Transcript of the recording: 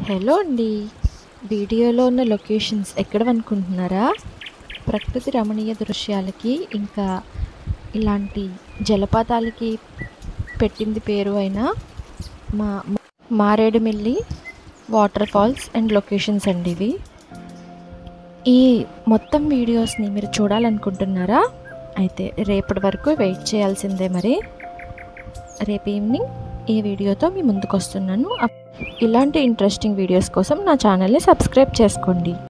hello అండి వీడియోలో ఉన్న లొకేషన్స్ ఎక్కడవనుకుంటున్నారా ప్రకృతి రమణీయ దృశ్యాలకి ఇంకా ఇలాంటి జలపాతాలకి పెట్టింది పేరు అయిన మా Maredumilli water falls and locations అండి ఇవి ఈ మొత్తం వీడియోస్ని మీరు చూడాలనుకుంటున్నారా అయితే రేపటి వరకు వెయిట్ చేయాల్సిందే మరి రేపు ఈవినింగ్ ఈ వీడియోతో మీ ముందుకు వస్తున్నాను అప్- ఇలాంటి ఇంట్రెస్టింగ్ వీడియోస్ కోసం నా ఛానల్ని సబ్స్క్రైబ్ చేసుకోండి